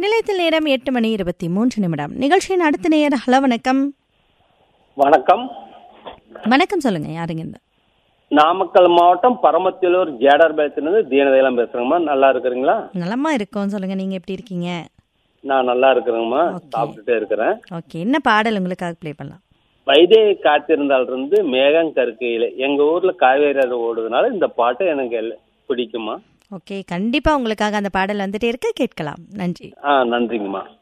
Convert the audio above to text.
நிலையத்தில் நேரம் எட்டு மணி இருபத்தி மூன்று நிமிடம் நிகழ்ச்சியின் அடுத்த நேர ஹலோ வணக்கம் வணக்கம் வணக்கம் சொல்லுங்க யாருங்க இந்த நாமக்கல் மாவட்டம் பரமத்திலூர் ஜேடர் பேத்திலிருந்து தீனதயலம் பேசுறேங்கம்மா நல்லா இருக்கிறீங்களா நலமா இருக்கோம் சொல்லுங்க நீங்க எப்படி இருக்கீங்க நான் நல்லா இருக்கிறேங்கம்மா Okay. சாப்பிட்டுட்டே இருக்கிறேன் ஓகே என்ன பாடல் உங்களுக்காக ப்ளே பண்ணலாம் வைதேகி காத்திருந்தால் இருந்து மேகம் கருக்கையில் எங்க ஊர்ல காவேரி ஆறு ஓடுறதுனால இந்த பாட்டு எனக்கு எல்ல- பிடிக்குமா ஓகே கண்டிப்பா உங்களுக்காக அந்த பாடல் வந்துட்டே இருக்க கேட்கலாம் நன்றி ஆ நன்றிங்கம்மா